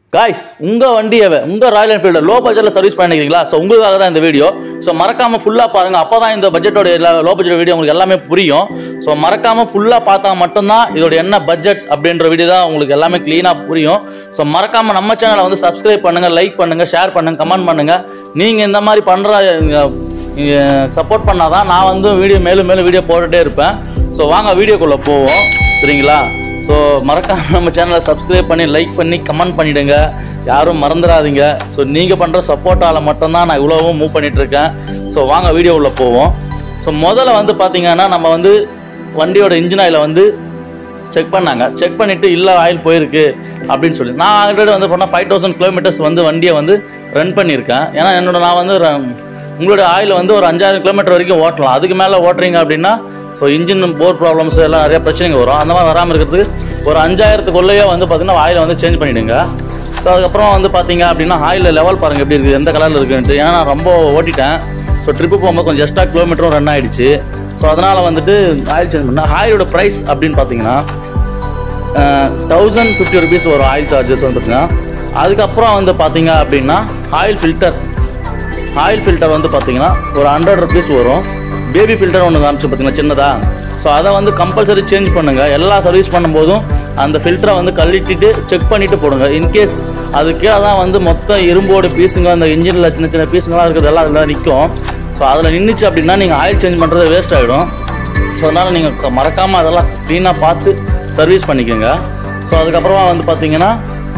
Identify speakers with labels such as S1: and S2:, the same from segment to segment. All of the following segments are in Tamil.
S1: காய்ஸ் உங்க வண்டியை உங்க ராயல் என்ஃபீல்டு லோ பட்ஜெட்ல சர்வீஸ் பண்ணிக்கிறீங்களா ஸோ உங்களுக்காக தான் இந்த வீடியோ ஸோ மறக்காம ஃபுல்லா பாருங்க அப்பதான் இந்த பட்ஜெட்டோட லோ பட்ஜெட் வீடியோ உங்களுக்கு எல்லாமே புரியும் ஸோ மறக்காம ஃபுல்லா பார்த்தா மட்டும்தான் இதோட என்ன பட்ஜெட் அப்படின்ற வீடியோ தான் உங்களுக்கு எல்லாமே க்ளீனா புரியும் ஸோ மறக்காம நம்ம சேனலை வந்து சப்ஸ்கிரைப் பண்ணுங்க லைக் பண்ணுங்க ஷேர் பண்ணுங்க கமெண்ட் பண்ணுங்க நீங்க இந்த மாதிரி பண்ற சப்போர்ட் பண்ணாதான் நான் வந்து வீடியோ மேலும் மேலும் வீடியோ போட்டுட்டே இருப்பேன் ஸோ வாங்க வீடியோக்குள்ள போவோம் சரிங்களா ஸோ மறக்காம நம்ம சேனலை சப்ஸ்கிரைப் பண்ணி லைக் பண்ணி கமெண்ட் பண்ணிடுங்க யாரும் மறந்துடாதீங்க ஸோ நீங்கள் பண்ணுற சப்போர்ட்டால் மட்டும்தான் நான் இவ்வளவும் மூவ் பண்ணிட்டு இருக்கேன் ஸோ வாங்க வீடியோ உள்ள போவோம் ஸோ முதல்ல வந்து பார்த்தீங்கன்னா நம்ம வந்து வண்டியோட இன்ஜின் ஆயிலை வந்து செக் பண்ணாங்க செக் பண்ணிட்டு இல்லை ஆயில் போயிருக்கு அப்படின்னு சொல்லி நான் ஆல்ரெடி வந்து பண்ணால் ஃபைவ் தௌசண்ட் கிலோமீட்டர்ஸ் வந்து வண்டியை வந்து ரன் பண்ணியிருக்கேன் ஏன்னா என்னோட நான் வந்து ர- உங்களுடைய ஆயில் வந்து ஒரு அஞ்சாயிரம் கிலோமீட்டர் வரைக்கும் ஓட்டலாம் அதுக்கு மேலே ஓட்டுறீங்க அப்படின்னா ஸோ இன்ஜின் போர் ப்ராப்ளம்ஸ் எல்லாம் நிறைய பிரச்சனைங்க வரும் அந்த மாதிரி வராமல் இருக்கிறதுக்கு ஒரு அஞ்சாயிரத்துக்குள்ளேயே வந்து பார்த்தீங்கன்னா ஆயிலை வந்து சேஞ்ச் பண்ணிவிடுங்க ஸோ அதுக்கப்புறம் வந்து பார்த்தீங்க அப்படின்னா ஆயில் லெவல் பாருங்கள் எப்படி இருக்குது எந்த கலரில் இருக்குன்ட்டு ஏன்னா நான் ரொம்ப ஓட்டிட்டேன் ஸோ ட்ரிப்பு போகும்போது கொஞ்சம் எக்ஸ்ட்ரா கிலோமீட்டரும் ரன் ஆயிடுச்சு ஸோ அதனால் வந்துட்டு ஆயில் சேஞ்ச் பண்ணேன் ஆயிலோட ப்ரைஸ் அப்படின்னு பார்த்தீங்கன்னா தௌசண்ட் ஃபிஃப்டி ருபீஸ் வரும் ஆயில் சார்ஜஸ் வந்து பார்த்தீங்கன்னா அதுக்கப்புறம் வந்து பார்த்தீங்க அப்படின்னா ஆயில் ஃபில்டர் ஆயில் ஃபில்டர் வந்து பார்த்தீங்கன்னா ஒரு ஹண்ட்ரட் ருபீஸ் வரும் பேபி ஃபில்டர் ஒன்று காமிச்சு பார்த்தீங்கன்னா சின்னதா ஸோ அதை வந்து கம்பல்சரி சேஞ்ச் பண்ணுங்கள் எல்லா சர்வீஸ் பண்ணும்போதும் அந்த ஃபில்டரை வந்து கழட்டிட்டு செக் பண்ணிட்டு போடுங்க இன்கேஸ் அதுக்கே அதான் வந்து மொத்தம் இரும்போட பீஸுங்க அந்த இன்ஜினில் சின்ன சின்ன பீஸுங்களாம் இருக்கிறதெல்லாம் அதில் நிற்கும் ஸோ அதில் நின்றுச்சு அப்படின்னா நீங்கள் ஆயில் சேஞ்ச் பண்ணுறது வேஸ்ட் ஆகிடும் ஸோ அதனால் நீங்கள் மறக்காமல் அதெல்லாம் க்ளீனாக பார்த்து சர்வீஸ் பண்ணிக்கோங்க ஸோ அதுக்கப்புறமா வந்து பார்த்தீங்கன்னா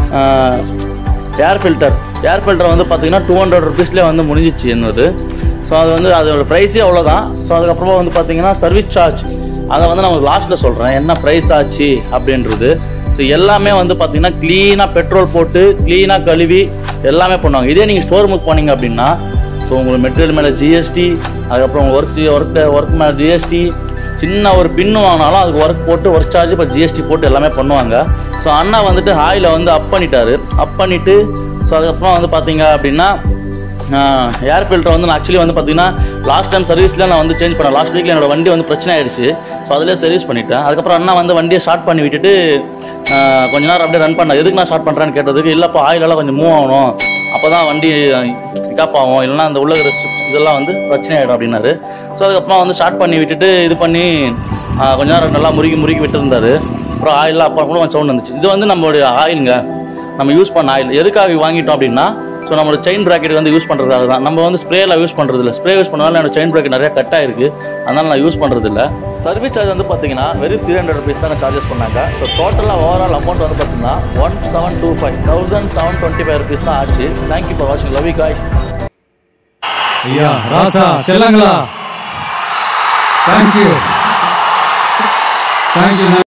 S1: ஏர் ஃபில்டர் ஏர் ஃபில்டர் வந்து பார்த்தீங்கன்னா டூ ஹண்ட்ரட் ருபீஸ்லேயே வந்து முடிஞ்சிச்சு என்னது ஸோ அது வந்து அதோட ப்ரைஸே அவ்வளோதான் ஸோ அதுக்கப்புறமா வந்து பார்த்தீங்கன்னா சர்வீஸ் சார்ஜ் அதை வந்து நான் லாஸ்ட்டில் சொல்கிறேன் என்ன ப்ரைஸ் ஆச்சு அப்படின்றது ஸோ எல்லாமே வந்து பார்த்தீங்கன்னா க்ளீனாக பெட்ரோல் போட்டு க்ளீனாக கழுவி எல்லாமே பண்ணுவாங்க இதே நீங்கள் ஸ்டோர் புக் பண்ணீங்க அப்படின்னா ஸோ உங்களுக்கு மெட்டீரியல் மேலே ஜிஎஸ்டி அதுக்கப்புறம் ஒர்க் ஒர்க் ஒர்க் மேலே ஜிஎஸ்டி சின்ன ஒரு பின்னு வாங்கினாலும் அதுக்கு ஒர்க் போட்டு ஒர்க் சார்ஜ் இப்போ ஜிஎஸ்டி போட்டு எல்லாமே பண்ணுவாங்க ஸோ அண்ணா வந்துட்டு ஆயிலை வந்து அப் பண்ணிட்டாரு அப் பண்ணிவிட்டு ஸோ அதுக்கப்புறம் வந்து பார்த்தீங்க அப்படின்னா ஏர் ஃபில்டர் வந்து நான் ஆக்சுவலி வந்து பார்த்தீங்கன்னா லாஸ்ட் டைம் சர்வீஸில் நான் வந்து சேஞ்ச் பண்ணேன் லாஸ்ட் வீக்கில் என்னோட வண்டி வந்து பிரச்சனை ஆயிடுச்சு ஸோ அதிலே சர்வீஸ் பண்ணிட்டேன் அதுக்கப்புறம் அண்ணா வந்து வண்டியை ஸ்டார்ட் பண்ணி விட்டுட்டு ஆஹ், கொஞ்ச நேரம் அப்படியே ரன் பண்ண எதுக்கு நான் ஸ்டார்ட் பண்ணுறேன்னு கேட்டதுக்கு இல்லைப்பா ஆயிலெல்லாம் கொஞ்சம் மூவ் ஆகணும் அப்போ தான் வண்டி பிக்கப் ஆகும் இல்லைன்னா அந்த உள்ள இருக்கிற strip இதெல்லாம் வந்து பிரச்சனை ஆகிடும் அப்படின்னாரு ஸோ அதுக்கப்புறம் வந்து ஸ்டார்ட் பண்ணி விட்டுட்டு இது பண்ணி ஆஹ், கொஞ்ச நேரம் நல்லா முறுக்கி முறுக்கி விட்டுருந்தாரு அப்புறம் ஆயிலில் அப்போ கூட கொஞ்சம் சவுண்ட் வந்துச்சு இது வந்து நம்மளுடைய ஆயிலுங்க நம்ம யூஸ் பண்ண ஆயில் எதுக்காக வாங்கிட்டோம் அப்படின்னா ஸோ நம்மளோட செயின் ப்ராக்கெட் வந்து யூஸ் பண்ணுறதுக்காக தான் நம்ம வந்து ஸ்ப்ரேல யூஸ் பண்ணுறது இல்லை ஸ்ப்ரே யூஸ் பண்ணனால என்னோட செயின் ப்ராக்கெட் நிறைய கட் ஆயிருக்கு அதனால நான் யூஸ் பண்ணுறது இல்லை சர்வீஸ் சார்ஜ் வந்து பார்த்தீங்கன்னா வெறும் த்ரீ ஹண்ட்ரட் ருபீஸ் தான் சார்ஜஸ் பண்ணாங்க ஸோ டோட்டலாக ஓவரால் அமௌண்ட் வந்து பார்த்தீங்கன்னா one seven two five thousand seven twenty five rupees தான் ஆச்சு தேங்க்யூ ஃபார் வாட்சிங் லவ் யூ காய்ஸ்
S2: ஐயா ராசா செல்லங்களா தேங்க்யூ தேங்க்யூ